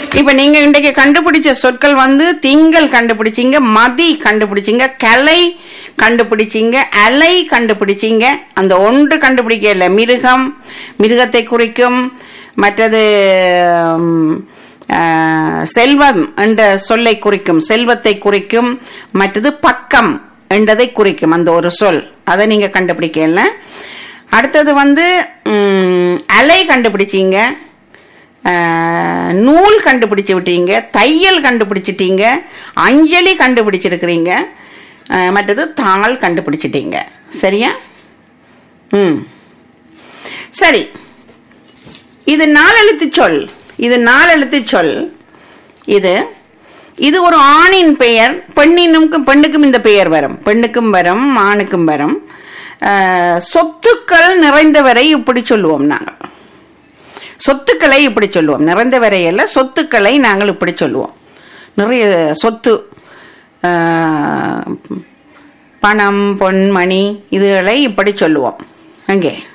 இப்ப நீங்க இன்றைக்கு கண்டுபிடிச்ச சொற்கள் வந்து திங்கள் கண்டுபிடிச்சீங்க மதி கண்டுபிடிச்சீங்க கலை கண்டுபிடிச்சீங்க அலை கண்டுபிடிச்சீங்க அந்த ஒன்று கண்டுபிடிக்கல மிருகம் மிருகத்தை குறிக்கும் மற்றது ம், ஆ, செல்வம் என்ற சொல்லை குறிக்கும் செல்வத்தை குறிக்கும் மற்றது பக்கம் என்றதை குறிக்கும் அந்த ஒரு சொல் அதை நீங்க கண்டுபிடிக்கல அடுத்தது வந்து ம், அலை கண்டுபிடிச்சீங்க ஆஹ், நூல் கண்டுபிடிச்சு விட்டீங்க தையல் கண்டுபிடிச்சிட்டீங்க அஞ்சலி கண்டுபிடிச்சிருக்கிறீங்க ஆஹ், மற்றது தாள் கண்டுபிடிச்சிட்டீங்க சரியா ம் சரி இது நாலெழுத்து சொல் இது நாலெழுத்து சொல் இது இது ஒரு ஆணின் பெயர் பெண்ணினுக்கும் பெண்ணுக்கும் இந்த பெயர் வரும் பெண்ணுக்கும் வரும் ஆணுக்கும் வரும் ஆஹ், சொத்துக்கள் நிறைந்தவரை இப்படி சொல்லுவோம் நாங்கள் சொத்துக்களை இப்படி சொல்லுவோம் நிறைந்த வரையல்ல சொத்துக்களை நாங்கள் இப்படி சொல்லுவோம் நிறைய சொத்து ஆஹ், பணம் பொன்மணி இதுகளை இப்படி சொல்லுவோம் அங்கே